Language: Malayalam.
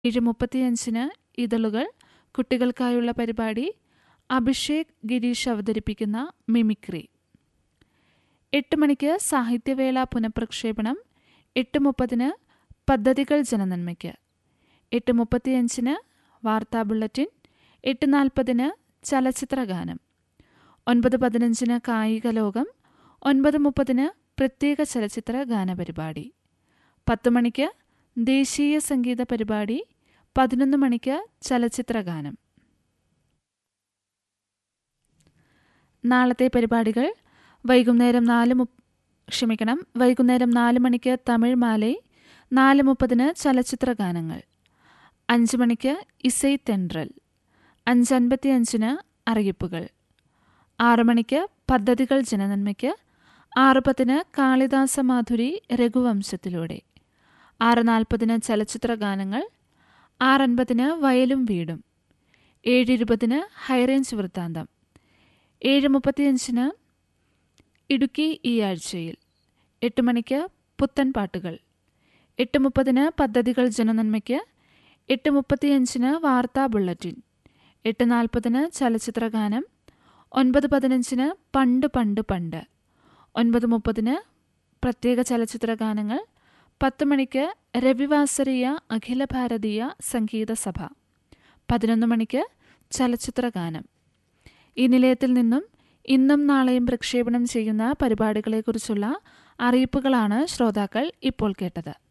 ഏഴ് മുപ്പത്തിയഞ്ചിന് ഇതളുകൾ കുട്ടികൾക്കായുള്ള പരിപാടി അഭിഷേക് ഗിരീഷ് അവതരിപ്പിക്കുന്ന മിമിക്രി എട്ട് മണിക്ക് സാഹിത്യവേള പുനഃപ്രക്ഷേപണം എട്ട് മുപ്പതിന് പദ്ധതികൾ ജനനന്മയ്ക്ക് എട്ട് മുപ്പത്തിയഞ്ചിന് വാർത്താ ബുള്ളറ്റിൻ എട്ട് നാൽപ്പതിന് ചലച്ചിത്രഗാനം ഒൻപത് പതിനഞ്ചിന് കായിക ലോകം ഒൻപത് മുപ്പതിന് പ്രത്യേക ചലച്ചിത്ര ഗാനപരിപാടി പത്ത് മണിക്ക് ദേശീയ സംഗീത പരിപാടി പതിനൊന്ന് മണിക്ക് ചലച്ചിത്രഗാനം നാളത്തെ പരിപാടികൾ വൈകുന്നേരം നാല് മു ക്ഷമിക്കണം വൈകുന്നേരം നാല് മണിക്ക് തമിഴ് മാലൈ നാല് മുപ്പതിന് ചലച്ചിത്ര ഗാനങ്ങൾ അഞ്ച് മണിക്ക് ഇസൈ തെൻട്രൽ അഞ്ച് അൻപത്തിയഞ്ചിന് അറിയിപ്പുകൾ ആറ് മണിക്ക് പദ്ധതികൾ ജനനന്മയ്ക്ക് ആറ് പത്തിന് കാളിദാസ മാധുരി രഘുവംശത്തിലൂടെ ആറ് നാൽപ്പതിന് ചലച്ചിത്ര ഗാനങ്ങൾ ആറൻപതിന് വയലും വീടും ഏഴ് ഇരുപതിന് ഹൈറേഞ്ച് വൃത്താന്തം ഏഴ് മുപ്പത്തിയഞ്ചിന് ഇടുക്കി ഈ ആഴ്ചയിൽ എട്ട് മണിക്ക് പുത്തൻ പാട്ടുകൾ എട്ട് മുപ്പതിന് പദ്ധതികൾ ജനനന്മയ്ക്ക് എട്ട് മുപ്പത്തിയഞ്ചിന് വാർത്താ ബുള്ളറ്റിൻ എട്ട് നാൽപ്പതിന് ചലച്ചിത്ര ഗാനം ഒൻപത് പതിനഞ്ചിന് പണ്ട് പണ്ട് പണ്ട് ഒൻപത് മുപ്പതിന് പ്രത്യേക ചലച്ചിത്ര ഗാനങ്ങൾ പത്ത് മണിക്ക് രവിവാസരീയ അഖില ഭാരതീയ സംഗീത സഭ പതിനൊന്ന് മണിക്ക് ചലച്ചിത്ര ഗാനം ഈ നിലയത്തിൽ നിന്നും ഇന്നും നാളെയും പ്രക്ഷേപണം ചെയ്യുന്ന പരിപാടികളെക്കുറിച്ചുള്ള അറിയിപ്പുകളാണ് ശ്രോതാക്കൾ ഇപ്പോൾ കേട്ടത്